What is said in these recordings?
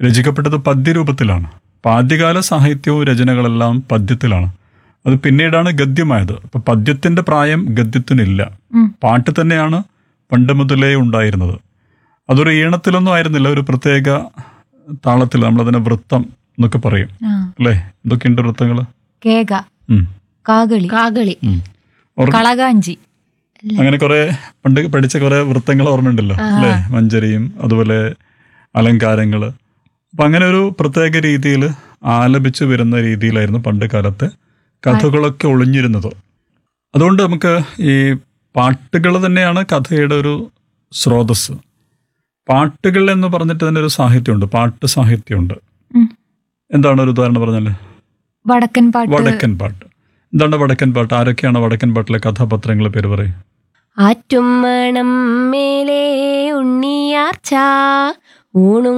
രചിക്കപ്പെട്ടത് പദ്യരൂപത്തിലാണ് അപ്പം ആദ്യകാല സാഹിത്യവും രചനകളെല്ലാം പദ്യത്തിലാണ് അത് പിന്നീടാണ് ഗദ്യമായത് അപ്പം പദ്യത്തിന്റെ പ്രായം ഗദ്യത്തിനില്ല ഉം. പാട്ട് തന്നെയാണ് പണ്ട് മുതലേ ഉണ്ടായിരുന്നത് അതൊരു ഈണത്തിലൊന്നും ആയിരുന്നില്ല ഒരു പ്രത്യേക താളത്തിൽ നമ്മളതിനെ വൃത്തം എന്നൊക്കെ പറയും ആ അല്ലേ എന്തൊക്കെയുണ്ട് വൃത്തങ്ങൾ കേക കാകളി കാകളി കളകാഞ്ചി അങ്ങനെ കുറെ പണ്ട് പഠിച്ച കുറെ വൃത്തങ്ങൾ ഓർമ്മയുണ്ടല്ലോ അല്ലേ മഞ്ചരിയും അതുപോലെ അലങ്കാരങ്ങള് അപ്പൊ അങ്ങനെ ഒരു പ്രത്യേക രീതിയിൽ ആലപിച്ചു വരുന്ന രീതിയിലായിരുന്നു പണ്ട് കാലത്തെ കഥകളൊക്കെ ഒളിഞ്ഞിരുന്നത് അതുകൊണ്ട് നമുക്ക് ഈ പാട്ടുകൾ തന്നെയാണ് കഥയുടെ ഒരു സ്രോതസ് പാട്ടുകൾ എന്ന് പറഞ്ഞിട്ട് തന്നെ ഒരു സാഹിത്യമുണ്ട് പാട്ട് സാഹിത്യമുണ്ട് ഉം. എന്താണ് ഒരു ഉദാഹരണം പറഞ്ഞാല് വടക്കൻ പാട്ട് വടക്കൻ പാട്ട് എന്താണ് വടക്കൻ പാട്ട് ആരൊക്കെയാണ് വടക്കൻ പാട്ടിലെ കഥാപാത്രങ്ങളെ പേര് പറയും ആറ്റും മണം മേലേ ഉണ്ണിയാർച്ച ഊണും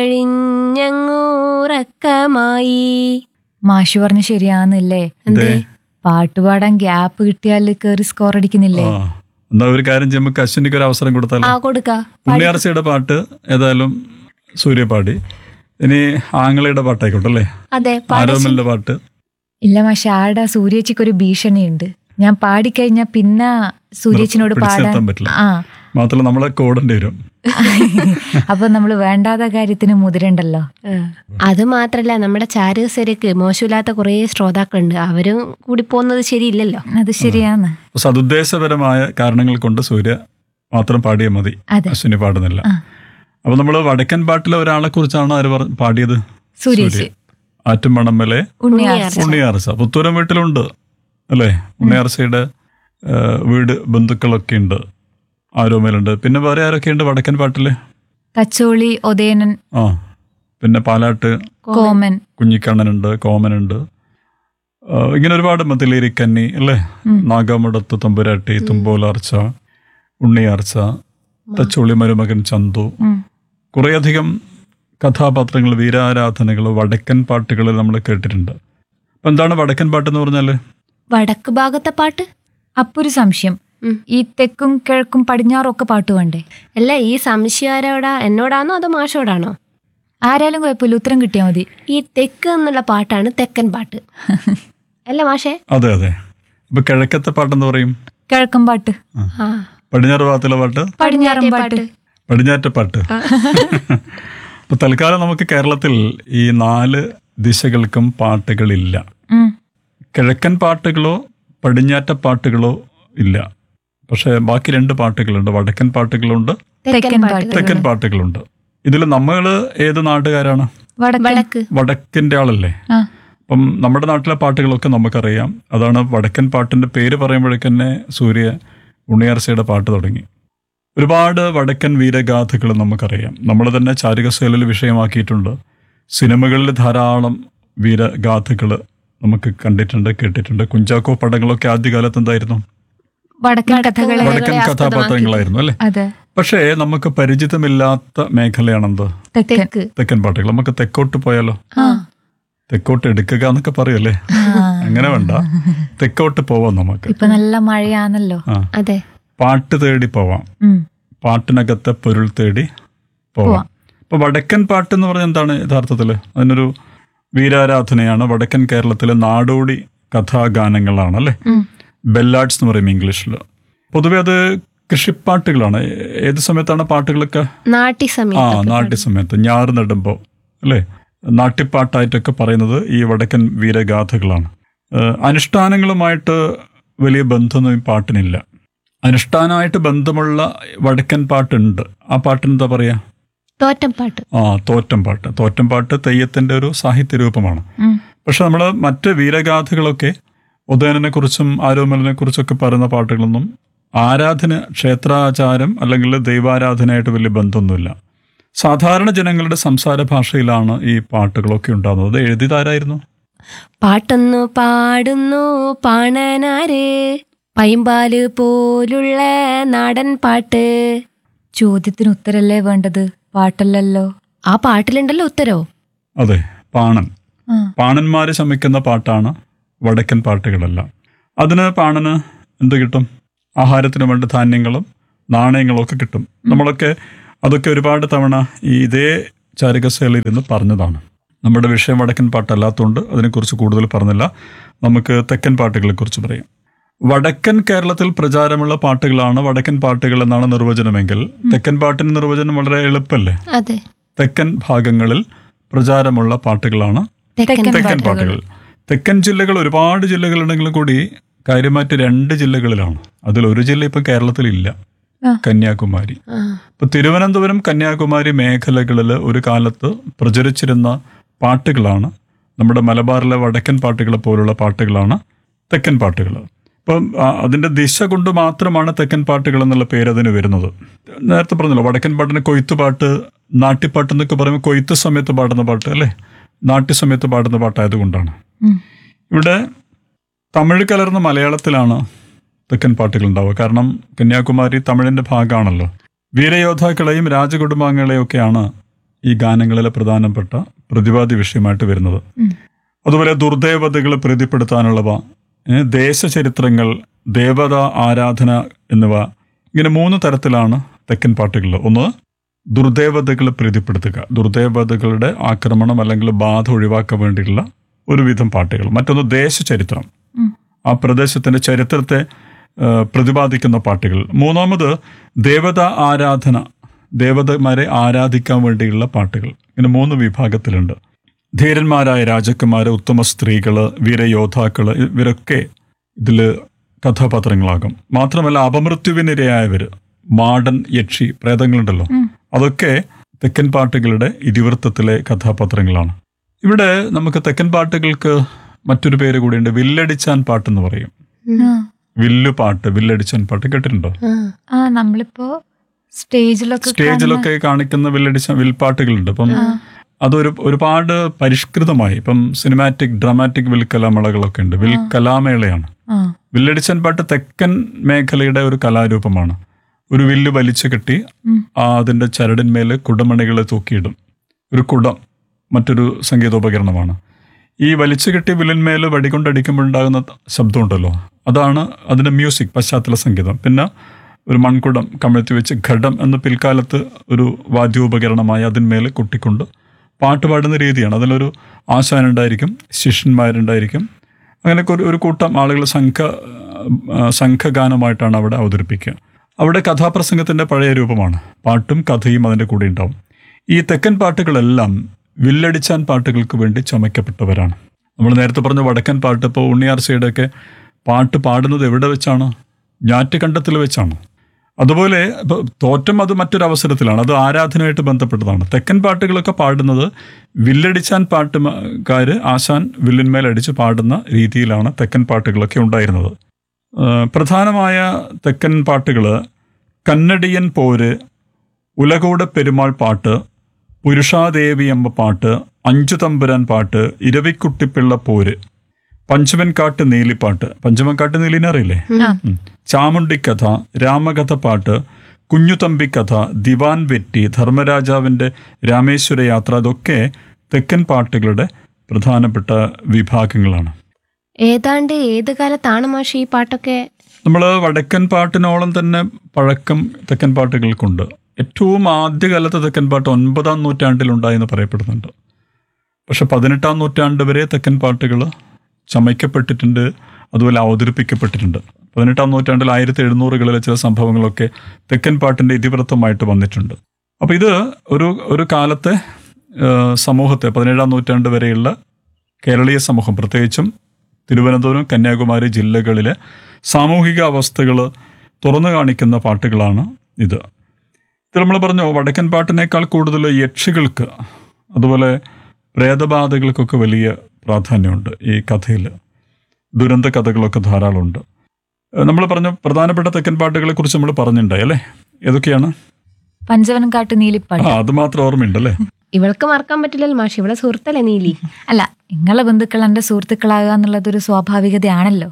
കഴിഞ്ഞങ്ങൂറക്കമായി മാഷു പറഞ്ഞ ശരിയാന്നില്ലേ എന്തേ? പാട്ട് പാടാൻ ഗ്യാപ്പ് കിട്ടിയാൽ കേറി സ്കോർ അടിക്കുന്നില്ലേ ആ എന്നാ ഒരു കാര്യം ചെയ്യുമ്പോൾ നമുക്ക് അശ്വിനിക്ക് ഒരു അവസരം കൊടുത്താലോ ആ കൊടുക്ക ഉണ്ണിയാർച്ചയുടെ പാട്ട് ഏതായാലും സൂര്യ പാടി ഇനി ആങ്ങളയുടെ പാട്ടായിക്കോട്ടെ അല്ലേ അതെ ആരോമലിന്റെ പാട്ട് ഇല്ല മാഷ ആടെ സൂര്യേച്ചിക്ക് ഒരു ഭീഷണിയുണ്ട് ഞാൻ പാടിക്കഴിഞ്ഞാ പിന്നെ സൂര്യേച്ചിനോട് പിടിച്ചു പാടാൻ നിർത്താൻ പറ്റില്ല ആ മാത്രമല്ല നമ്മളൊക്കെ ഓടേണ്ടി വരും അപ്പൊ നമ്മൾ വേണ്ടാത്ത കാര്യത്തിന് മുതിരണ്ടല്ലോ അത് മാത്രല്ല നമ്മുടെ ചാരുസരക്ക് മോശമില്ലാത്ത കുറേ ശ്രോതാക്കളുണ്ട് അവരും കൂടി പോകുന്നത് ശരിയില്ലല്ലോ അത് ശരിയാന്ന് സതുദ്ദേശപരമായ കാരണങ്ങൾ കൊണ്ട് സൂര്യ മാത്രം പാടിയാൽ മതി അതെ അശ്വിനി പാടുന്നില്ല ആ. അപ്പൊ നമ്മൾ വടക്കൻ പാട്ടിലെ ഒരാളെ കുറിച്ചാണ് ആര് പറ- പാടിയത് സൂര്യേച്ചി ആറ്റുമണമ്മലെ ഉണ്ണിയാർച്ച ഉണ്ണിയാർച്ച പുത്തൂരം വീട്ടിലുണ്ട് അല്ലേ ഉണ്ണിയാർച്ചയുടെ ആ, വീട് ബന്ധുക്കളൊക്കെ ഉണ്ട് ആരോമലുണ്ട് പിന്നെ വേറെ ആരൊക്കെയുണ്ട് വടക്കൻ പാട്ടില് തച്ചോളി ഒതേനൻ ആ പിന്നെ പാലാട്ട് കോമൻ കുഞ്ഞിക്കണ്ണനുണ്ട് കോമനുണ്ട് ആ, ഇങ്ങനെ ഒരുപാട് മതിലേരിക്കന്നി അല്ലേ ഉം. നാഗാമടത്ത് തമ്പുരാട്ടി തുമ്പോലാർച്ച ഉണ്ണിയാർച്ച തച്ചോളി മരുമകൻ ചന്തു ഉം. കുറേയധികം കഥാപാത്രങ്ങൾ വീരാരാധനകൾ വടക്കൻ പാട്ടുകൾ നമ്മൾ കേട്ടിട്ടുണ്ട് അപ്പം എന്താണ് വടക്കൻ പാട്ട് എന്ന് പറഞ്ഞാൽ വടക്ക് ഭാഗത്തെ പാട്ട് അപ്പൊ ഒരു സംശയം ഉം. ഈ തെക്കും കിഴക്കും പടിഞ്ഞാറും ഒക്കെ പാട്ട് വേണ്ടേ അല്ല ഈ സംശയം ആരോടാ എന്നോടാണോ അതോ മാഷോടാണോ ആരായാലും കുഴപ്പമില്ല ഉത്തരം കിട്ടിയാൽ മതി ഈ തെക്ക് എന്നുള്ള പാട്ടാണ് തെക്കൻ പാട്ട് അല്ല മാഷേ അതെ അതെ ഇപ്പൊ കിഴക്കത്തെ പാട്ടെന്ന് പറയും കിഴക്കൻ പാട്ട് ആ പടിഞ്ഞാറ് ഭാഗത്തുള്ള പാട്ട് പടിഞ്ഞാറൻ പാട്ട് പടിഞ്ഞാറ്റ പാട്ട് അപ്പൊ തൽക്കാലം നമുക്ക് കേരളത്തിൽ ഈ നാല് ദിശകൾക്കും പാട്ടുകളില്ല ഉം. കിഴക്കൻ പാട്ടുകളോ പടിഞ്ഞാറ്റ പാട്ടുകളോ ഇല്ല പക്ഷെ ബാക്കി രണ്ട് പാട്ടുകളുണ്ട് വടക്കൻ പാട്ടുകളുണ്ട് തെക്കൻ പാട്ട് തെക്കൻ പാട്ടുകളുണ്ട് ഇതിൽ നമ്മൾ ഏത് നാട്ടുകാരാണ് വടക്കൻ വടക്ക് വടക്കിന്റെ ആളല്ലേ ആ അപ്പം നമ്മുടെ നാട്ടിലെ പാട്ടുകളൊക്കെ നമുക്കറിയാം അതാണ് വടക്കൻ പാട്ടിന്റെ പേര് പറയുമ്പോഴേക്കന്നെ സൂര്യ ഉണ്ണിയാർച്ചയുടെ പാട്ട് തുടങ്ങി ഒരുപാട് വടക്കൻ വീരഗാഥകൾ നമുക്കറിയാം നമ്മൾ തന്നെ ചാരികശൈലിൽ വിഷയമാക്കിയിട്ടുണ്ട് സിനിമകളിൽ ധാരാളം വീരഗാഥകൾ നമുക്ക് കണ്ടിട്ടുണ്ട് കേട്ടിട്ടുണ്ട് കുഞ്ചാക്കോ പടങ്ങളൊക്കെ ആദ്യകാലത്ത് എന്തായിരുന്നു വടക്കൻ കഥകളെ വടക്കൻ കഥാപാത്രങ്ങളായിരുന്നു അല്ലേ അതെ പക്ഷേ നമുക്ക് പരിചിതമില്ലാത്ത മേഖലയാണെന്ത് തെക്കൻ തെക്ക് തെക്കൻ പാട്ടുകൾ നമുക്ക് തെക്കോട്ട് പോയാലോ ആ തെക്കോട്ട് എടുക്കുക എന്നൊക്കെ പറയല്ലേ ആ. അങ്ങനെ വേണ്ട തെക്കോട്ട് പോവാം നമുക്ക് ഇപ്പൊ നല്ല മഴയാണല്ലോ ആ അതെ പാട്ട് തേടി പോവാം ഉം. പാട്ടിനകത്തെ പൊരുൾ തേടി പോവാം പോവാം. അപ്പൊ വടക്കൻ പാട്ട് എന്ന് പറഞ്ഞാൽ എന്താണ് യഥാർത്ഥത്തില് അതിനൊരു വീരാരാധനയാണ് വടക്കൻ കേരളത്തിലെ നാടോടി കഥാഗാനങ്ങളാണ് അല്ലെ ഉം. ബെല്ലാഡ്സ് എന്ന് പറയും ഇംഗ്ലീഷിൽ പൊതുവെ അത് കൃഷിപ്പാട്ടുകളാണ് ഏത് സമയത്താണ് പാട്ടുകളൊക്കെ നാട്ടി ആ സമയം നാട്യ സമയത്ത് ഞാറ് നടുമ്പോ അല്ലേ നാട്യപ്പാട്ടായിട്ടൊക്കെ പറയുന്നത് ഈ വടക്കൻ വീരഗാഥകളാണ് ഏഹ് അനുഷ്ഠാനങ്ങളുമായിട്ട് വലിയ ബന്ധമൊന്നും ഈ പാട്ടിനില്ല അനുഷ്ഠാനമായിട്ട് ബന്ധമുള്ള വടക്കൻ പാട്ടുണ്ട് ആ പാട്ടിന് എന്താ പറയാ തോറ്റം പാട്ട് ആ തോറ്റം പാട്ട് തോറ്റം പാട്ട് തെയ്യത്തിന്റെ ഒരു സാഹിത്യ രൂപമാണ് ഉം. പക്ഷെ നമ്മൾ മറ്റ് വീരഗാഥകളൊക്കെ ഉദയനനെ കുറിച്ചും ആരോമലിനെ കുറിച്ചൊക്കെ പറയുന്ന പാട്ടുകളൊന്നും ആരാധന ക്ഷേത്രാചാരം അല്ലെങ്കിൽ ദൈവാരാധനയായിട്ട് വലിയ ബന്ധമൊന്നുമില്ല സാധാരണ ജനങ്ങളുടെ സംസാര ഭാഷയിലാണ് ഈ പാട്ടുകളൊക്കെ ഉണ്ടാകുന്നത് അത് എഴുതിയതാരായിരുന്നു പാട്ടൊന്നു പാടുന്നു പാണനാര് പൈമ്പാല് പോലുള്ള നാടൻ പാട്ട് ചോദ്യത്തിന് ഉത്തരല്ലേ വേണ്ടത് പാട്ടല്ലല്ലോ ആ പാട്ടിലുണ്ടല്ലോ ഉത്തരോ അതെ പാണൻ ആ. പാണന്മാര് ശമിക്കുന്ന പാട്ടാണ് വടക്കൻ പാട്ടുകളെല്ലാം അതിന് പാണന് എന്ത് കിട്ടും ആഹാരത്തിന് വേണ്ട ധാന്യങ്ങളും നാണയങ്ങളും ഒക്കെ കിട്ടും നമ്മളൊക്കെ അതൊക്കെ ഒരുപാട് തവണ ഈ ഇതേ ചാരികസേലയിൽ ഇരുന്ന് പറഞ്ഞതാണ് നമ്മുടെ വിഷയം വടക്കൻ പാട്ടല്ലാത്തതുകൊണ്ട് അതിനെക്കുറിച്ച് കൂടുതൽ പറഞ്ഞില്ല നമുക്ക് തെക്കൻ പാട്ടുകളെക്കുറിച്ച് പറയാം വടക്കൻ കേരളത്തിൽ പ്രചാരമുള്ള പാട്ടുകളാണ് വടക്കൻ പാട്ടുകൾ എന്നാണ് നിർവചനമെങ്കിൽ തെക്കൻ പാട്ടിന് നിർവചനം വളരെ എളുപ്പമല്ലേ അതെ തെക്കൻ ഭാഗങ്ങളിൽ പ്രചാരമുള്ള പാട്ടുകളാണ് തെക്കൻ തെക്കൻ പാട്ടുകൾ തെക്കൻ ജില്ലകൾ ഒരുപാട് ജില്ലകളുണ്ടെങ്കിലും കൂടി കാര്യമായിട്ട് രണ്ട് ജില്ലകളിലാണ് അതിൽ ഒരു ജില്ല ഇപ്പൊ കേരളത്തിലില്ല ആ. കന്യാകുമാരി ആ ഇപ്പൊ തിരുവനന്തപുരം കന്യാകുമാരി മേഖലകളിൽ ഒരു കാലത്ത് പ്രചരിച്ചിരുന്ന പാട്ടുകളാണ് നമ്മുടെ മലബാറിലെ വടക്കൻ പാട്ടുകളെ പോലുള്ള പാട്ടുകളാണ് തെക്കൻ പാട്ടുകൾ അപ്പം ആ, അതിന്റെ ദിശ കൊണ്ട് മാത്രമാണ് തെക്കൻ പാട്ടുകൾ എന്നുള്ള പേര് അതിന് വരുന്നത് നേരത്തെ പറഞ്ഞല്ലോ വടക്കൻ പാട്ടിന് കൊയ്ത്ത് പാട്ട് നാട്ടിപ്പാട്ട് എന്നൊക്കെ പറയുമ്പോൾ കൊയ്ത്ത് സമയത്ത് പാടുന്ന പാട്ട് അല്ലേ നാട്യ സമയത്ത് പാടുന്ന പാട്ടായതുകൊണ്ടാണ് ഉം. ഇവിടെ തമിഴ് കലർന്ന മലയാളത്തിലാണ് തെക്കൻ പാട്ടുകൾ ഉണ്ടാവുക കാരണം കന്യാകുമാരി തമിഴിന്റെ ഭാഗമാണല്ലോ വീരയോദ്ധാക്കളെയും രാജകുടുംബാംഗങ്ങളെയും ഒക്കെയാണ് ഈ ഗാനങ്ങളിലെ പ്രധാനപ്പെട്ട പ്രതിപാദ്യ വിഷയമായിട്ട് വരുന്നത് ഉം. അതുപോലെ ദുർദേവതകളെ പ്രീതിപ്പെടുത്താനുള്ളവ ഏ, ദേശചരിത്രങ്ങൾ ദേവത ആരാധന എന്നിവ ഇങ്ങനെ മൂന്ന് തരത്തിലാണ് തെക്കൻ പാട്ടുകൾ ഒന്ന് ദുർദേവതകളെ പ്രീതിപ്പെടുത്തുക ദുർദേവതകളുടെ ആക്രമണം അല്ലെങ്കിൽ ബാധ ഒഴിവാക്കാൻ വേണ്ടിയുള്ള ഒരുവിധം പാട്ടുകൾ മറ്റൊന്ന് ദേശചരിത്രം ഉം. ആ പ്രദേശത്തിന്റെ ചരിത്രത്തെ ആ, പ്രതിപാദിക്കുന്ന പാട്ടുകൾ മൂന്നാമത് ദേവത ആരാധന ദേവതമാരെ ആരാധിക്കാൻ വേണ്ടിയുള്ള പാട്ടുകൾ ഇങ്ങനെ മൂന്ന് വിഭാഗത്തിലുണ്ട് ധീരന്മാരായ രാജാക്കന്മാര് ഉത്തമ സ്ത്രീകള് വീരയോദ്ധാക്കള് ഇവരൊക്കെ ഇതില് കഥാപാത്രങ്ങളാകും മാത്രമല്ല അപമൃത്യുവിനിരയായവര് മാടൻ യക്ഷി പ്രേതങ്ങളുണ്ടല്ലോ ഉം. അതൊക്കെ തെക്കൻ പാട്ടുകളുടെ ഇതിവൃത്തത്തിലെ കഥാപാത്രങ്ങളാണ് ഇവിടെ നമുക്ക് തെക്കൻ പാട്ടുകൾക്ക് മറ്റൊരു പേര് കൂടിയുണ്ട് വില്ലടിച്ചാൻ പാട്ടെന്ന് പറയും ആ. വില്ലു പാട്ട് വില്ലടിച്ചാൻ പാട്ട് കേട്ടിട്ടുണ്ടോ ആ ആ നമ്മളിപ്പോ സ്റ്റേജിലൊക്കെ സ്റ്റേജിലൊക്കെ കാണിക്കുന്ന വില്ലടിച്ച വിൽപ്പാട്ടുകളുണ്ട് അപ്പം അതൊരു ഒരുപാട് പരിഷ്കൃതമായി ഇപ്പം സിനിമാറ്റിക് ഡ്രാമാറ്റിക് വിൽക്കലാമേളകളൊക്കെ ഉണ്ട് വിൽ കലാമേളയാണ് ആ വില്ലടിച്ചൻ പാട്ട് തെക്കൻ മേഖലയുടെ ഒരു കലാരൂപമാണ് ഒരു വില്ല് വലിച്ചു കെട്ടി ഉം. ആ അതിന്റെ ചരടിന്മേൽ കുടമണികൾ തൂക്കിയിടും ഒരു കുടം മറ്റൊരു സംഗീതോപകരണമാണ് ഈ വലിച്ചു കെട്ടിയ വില്ലിന്മേൽ വടികൊണ്ടടിക്കുമ്പോഴുണ്ടാകുന്ന ശബ്ദമുണ്ടല്ലോ അതാണ് അതിന്റെ മ്യൂസിക് പശ്ചാത്തല സംഗീതം പിന്നെ ഒരു മൺകുടം കമഴ്ത്തി വെച്ച് ഘടം എന്ന പിൽക്കാലത്ത് ഒരു വാദ്യോപകരണമായി അതിന്മേൽ കൊട്ടിക്കൊണ്ട് പാട്ട് പാടുന്ന രീതിയാണ് അതിലൊരു ആശാനുണ്ടായിരിക്കും ശിഷ്യന്മാരുണ്ടായിരിക്കും അങ്ങനെയൊക്കെ ഒരു ഒരു കൂട്ടം ആളുകൾ സംഘ ആ, സംഘഗാനമായിട്ടാണ് അവിടെ അവതരിപ്പിക്കുക അവിടെ കഥാപ്രസംഗത്തിന്റെ പഴയ രൂപമാണ് പാട്ടും കഥയും അതിൻ്റെ കൂടെ ഉണ്ടാവും ഈ തെക്കൻ പാട്ടുകളെല്ലാം വില്ലടിച്ചാൻ പാട്ടുകൾക്ക് വേണ്ടി ചമയ്ക്കപ്പെട്ടവരാണ് നമ്മൾ നേരത്തെ പറഞ്ഞ വടക്കൻ പാട്ട് ഇപ്പോൾ ഉണ്ണിയാർച്ചയുടെ ഒക്കെ പാട്ട് പാടുന്നത് എവിടെ വെച്ചാണ് ഞാറ്റുകണ്ടത്തിൽ വെച്ചാണ് അതുപോലെ ഇപ്പൊ തോറ്റം അത് മറ്റൊരു അവസരത്തിലാണ് അത് ആരാധനയായിട്ട് ബന്ധപ്പെട്ടതാണ് തെക്കൻ പാട്ടുകളൊക്കെ പാടുന്നത് വില്ലടിച്ചാൻ പാട്ടുകാര് ആശാൻ വില്ലിന്മേൽ അടിച്ച് പാടുന്ന രീതിയിലാണ് തെക്കൻ പാട്ടുകളൊക്കെ ഉണ്ടായിരുന്നത് ആ, പ്രധാനമായ തെക്കൻ പാട്ടുകൾ കന്നഡിയൻ പോര് ഉലകോട പെരുമാൾ പാട്ട് പുരുഷാദേവിയമ്മ പാട്ട് അഞ്ചു തമ്പുരാൻ പാട്ട് ഇരവിക്കുട്ടിപ്പിള്ള പോര് പഞ്ചമൻകാട്ട് നീലിപ്പാട്ട് പഞ്ചമൻകാട്ട് നീലിനെ അറിയില്ലേ ആ. ഉം. ചാമുണ്ടിക്കഥ രാമകഥ പാട്ട് കുഞ്ഞുതമ്പി കഥ ദിവാൻ വെറ്റി ധർമ്മരാജാവിൻ്റെ രാമേശ്വര യാത്ര അതൊക്കെ തെക്കൻ പാട്ടുകളുടെ പ്രധാനപ്പെട്ട വിഭാഗങ്ങളാണ് ഏതാണ്ട് ഏത് കാലത്താണ് മാഷി ഈ പാട്ടൊക്കെ നമ്മൾ വടക്കൻ പാട്ടിനോളം തന്നെ പഴക്കം തെക്കൻ പാട്ടുകൾക്കുണ്ട് ഏറ്റവും ആദ്യകാലത്തെ തെക്കൻ പാട്ട് ഒൻപതാം നൂറ്റാണ്ടിലുണ്ടായെന്ന് പറയപ്പെടുന്നുണ്ട് പക്ഷെ പതിനെട്ടാം നൂറ്റാണ്ട് വരെ തെക്കൻ പാട്ടുകൾ ചമയ്ക്കപ്പെട്ടിട്ടുണ്ട് അതുപോലെ അവതരിപ്പിക്കപ്പെട്ടിട്ടുണ്ട് പതിനെട്ടാം നൂറ്റാണ്ടിൽ ആയിരത്തി എഴുന്നൂറുകളിലെ ചില സംഭവങ്ങളൊക്കെ തെക്കൻ പാട്ടിന്റെ ഇതിവൃത്തമായിട്ട് വന്നിട്ടുണ്ട് അപ്പോൾ ഇത് ഒരു ഒരു കാലത്തെ ആ, സമൂഹത്തെ പതിനേഴാം നൂറ്റാണ്ട് വരെയുള്ള കേരളീയ സമൂഹം പ്രത്യേകിച്ചും തിരുവനന്തപുരം കന്യാകുമാരി ജില്ലകളിലെ സാമൂഹിക അവസ്ഥകൾ തുറന്നു കാണിക്കുന്ന പാട്ടുകളാണ് ഇത് ഇത് നമ്മൾ പറഞ്ഞു വടക്കൻ പാട്ടിനേക്കാൾ കൂടുതൽ യക്ഷികൾക്ക് അതുപോലെ പ്രേതബാധകൾക്കൊക്കെ വലിയ പ്രാധാന്യമുണ്ട് ഈ കഥയിൽ ദുരന്ത കഥകളൊക്കെ ധാരാളമുണ്ട് നമ്മൾ പറഞ്ഞ പ്രധാനപ്പെട്ട തെക്കൻ പാട്ടുകളെ കുറിച്ച് നമ്മൾ പറഞ്ഞിട്ടുണ്ടായി അല്ലേ ഏതൊക്കെയാണ് പഞ്ചവനംകാട്ട് നീലിപ്പാട്ട് ആ അത് മാത്രം ഓർമ്മയുണ്ടല്ലേ ഇവൾക്ക് മറക്കാൻ പറ്റില്ലല്ലോ മാഷി ഇവളെ സുഹൃത്തല്ലേ നീലി അല്ല നിങ്ങളെ ബന്ധുക്കൾ എന്റെ സുഹൃത്തുക്കളാകുക എന്നുള്ളത് ഒരു സ്വാഭാവികതയാണല്ലോ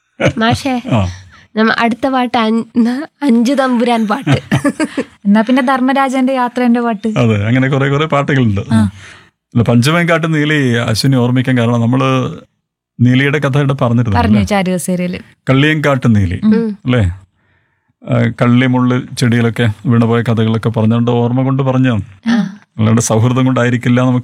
മാഷേ ആ നമ്മ അടുത്ത പാട്ട് അഞ്ച് അഞ്ചു തമ്പുരാൻ പാട്ട് എന്നാ പിന്നെ ധർമ്മരാജന്റെ യാത്രേന്റെ പാട്ട് അതെ അങ്ങനെ കുറെ കുറെ പാട്ടുകളുണ്ട് അല്ല പഞ്ചമേങ്കാട്ട് നീലി അശ്വിനി ഓർമ്മിക്കാൻ കാരണം നമ്മള് നീലിയുടെ കഥ ഇവിടെ പറഞ്ഞിരുന്നു പറഞ്ഞു ചാരുകസേരയില് കള്ളിയങ്കാട്ട് നീലി ഉം. അല്ലേ ആ, കള്ളിമുള്ള് ചെടിയിലൊക്കെ വീണുപോയ കഥകളൊക്കെ പറഞ്ഞുകൊണ്ട് ഓർമ്മ കൊണ്ട് പറഞ്ഞു അല്ലാണ്ട് സൗഹൃദം കൊണ്ടായിരിക്കില്ല നമുക്ക്